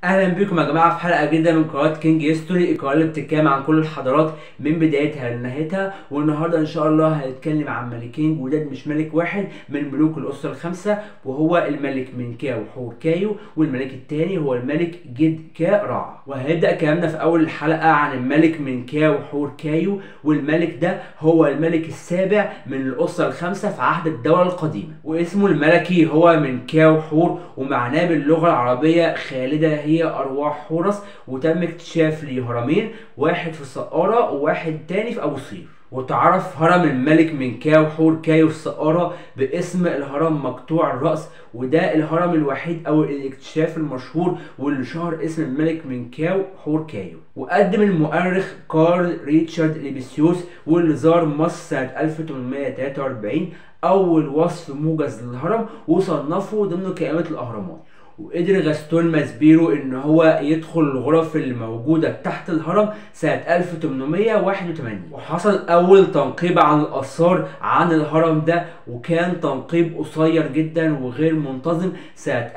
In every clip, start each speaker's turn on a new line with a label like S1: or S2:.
S1: اهلا بكم يا جماعه في حلقه جديده من قناه كينج هيستوري القناه اللي بتتكلم عن كل الحضارات من بدايتها لنهايتها والنهارده ان شاء الله هنتكلم عن ملكين جداد مش ملك واحد من ملوك الاسره الخمسه وهو الملك منكاو حور كايو والملك الثاني هو الملك جد كا رع وهنبدا كلامنا في اول الحلقه عن الملك منكاو حور كايو والملك ده هو الملك السابع من الاسره الخمسه في عهد الدوله القديمه واسمه الملكي هو منكاو حور ومعناه باللغه العربيه خالده هي ارواح حورس وتم اكتشاف ليه هرمين واحد في سقاره وواحد تاني في ابو صير وتعرف هرم الملك منكاو حور كايو في سقارة باسم الهرم مقطوع الرأس وده الهرم الوحيد أو الاكتشاف المشهور واللي شهر اسم الملك منكاو حور كايو وقدم المؤرخ كارل ريتشارد ليبسيوس واللي زار مصر سنة 1843 أول وصف موجز للهرم وصنفه ضمن كائنات الأهرامات وقدر غاستون ماسبيرو ان هو يدخل الغرف اللي موجودة تحت الهرم سنة 1881 وحصل اول تنقيب عن الاثار عن الهرم ده وكان تنقيب قصير جدا وغير منتظم سنة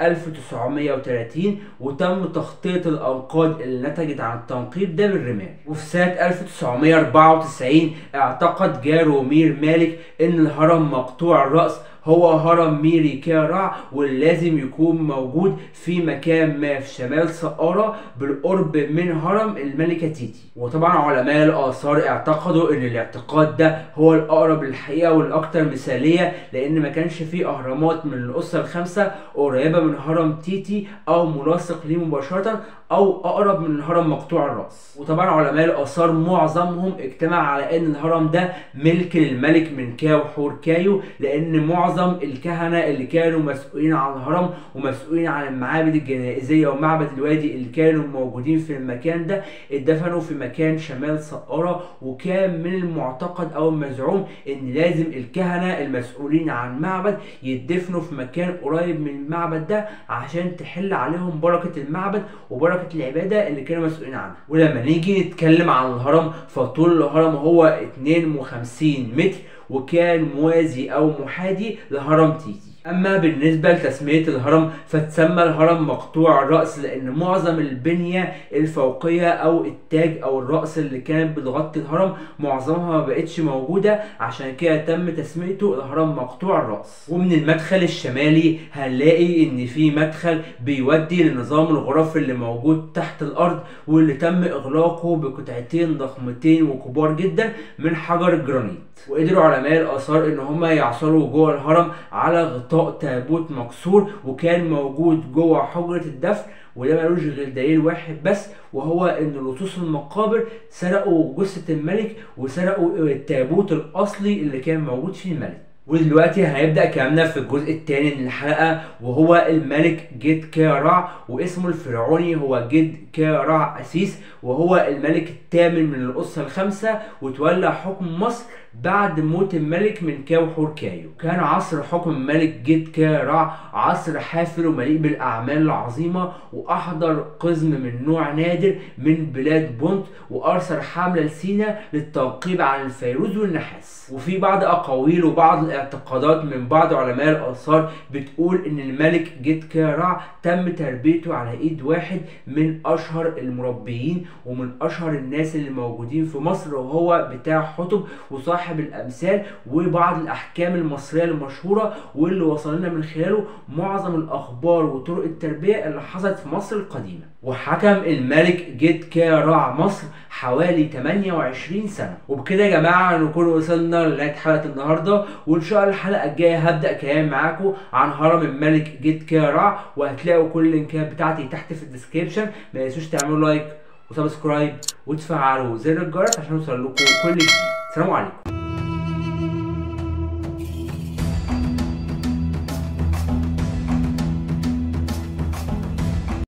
S1: 1930 وتم تخطيط الانقاض اللي نتجت عن التنقيب ده بالرمال وفي سنة 1994 اعتقد جارومير مالك ان الهرم مقطوع الرأس هو هرم ميري كارع واللي لازم يكون موجود في مكان ما في شمال سقارة بالقرب من هرم الملكة تيتي وطبعا علماء الآثار اعتقدوا ان الاعتقاد ده هو الأقرب للحقيقة والأكثر مثالية لأن ما كانش فيه أهرامات من الأسرة الخمسة قريبة من هرم تيتي أو ملاصق ليه مباشرة أو أقرب من الهرم مقطوع الرأس وطبعا علماء الآثار معظمهم اجتمع على أن الهرم ده ملك للملك من كاو حور كايو لأن معظم معظم الكهنة اللي كانوا مسؤولين عن الهرم ومسؤولين عن المعابد الجنائزية ومعبد الوادي اللي كانوا موجودين في المكان ده اتدفنوا في مكان شمال سقارة وكان من المعتقد او المزعوم ان لازم الكهنة المسؤولين عن معبد يدفنوا في مكان قريب من المعبد ده عشان تحل عليهم بركة المعبد وبركة العبادة اللي كانوا مسؤولين عنها ولما نيجي نتكلم عن الهرم فطول الهرم هو 52 متر وكان موازي او محاذي لهرم تيتي اما بالنسبة لتسمية الهرم فتسمى الهرم مقطوع الرأس لان معظم البنية الفوقية او التاج او الرأس اللي كانت بتغطي الهرم معظمها ما بقتش موجودة عشان كده تم تسميته الهرم مقطوع الرأس ومن المدخل الشمالي هنلاقي ان في مدخل بيودي لنظام الغرف اللي موجود تحت الارض واللي تم اغلاقه بقطعتين ضخمتين وكبار جدا من حجر الجرانيت وقدروا علماء الاثار ان هم يعثروا جوه الهرم على غطاء تابوت مكسور وكان موجود جوه حجره الدفن وده ملوش غير دليل واحد بس وهو ان لصوص المقابر سرقوا جثه الملك وسرقوا التابوت الاصلي اللي كان موجود فيه الملك ودلوقتي هيبدأ كلامنا في الجزء الثاني من الحلقة وهو الملك جد كارع واسمه الفرعوني هو جد كارع أسيس وهو الملك الثامن من الأسرة الخمسة وتولى حكم مصر بعد موت الملك من كاو حور كايو كان عصر حكم الملك جد كارع عصر حافل ومليء بالأعمال العظيمة وأحضر قزم من نوع نادر من بلاد بونت وأرسل حملة لسينا للتنقيب عن الفيروز والنحاس وفي بعض أقاويل وبعض الاعتقادات من بعض علماء الآثار بتقول إن الملك جد كارع تم تربيته على إيد واحد من أشهر المربيين ومن أشهر الناس اللي موجودين في مصر وهو بتاع حتب وصاحب صاحب الامثال وبعض الاحكام المصريه المشهوره واللي وصل لنا من خلاله معظم الاخبار وطرق التربيه اللي حصلت في مصر القديمه وحكم الملك جد كارع مصر حوالي 28 سنه وبكده يا جماعه نكون وصلنا لنهايه حلقه النهارده وان شاء الله الحلقه الجايه هبدا كلام معاكم عن هرم الملك جد كارع وهتلاقوا كل اللينكات بتاعتي تحت في الديسكريبشن ما تنسوش تعملوا لايك وسبسكرايب وتفعلوا زر الجرس عشان يوصل لكم كل جديد سلام عليكم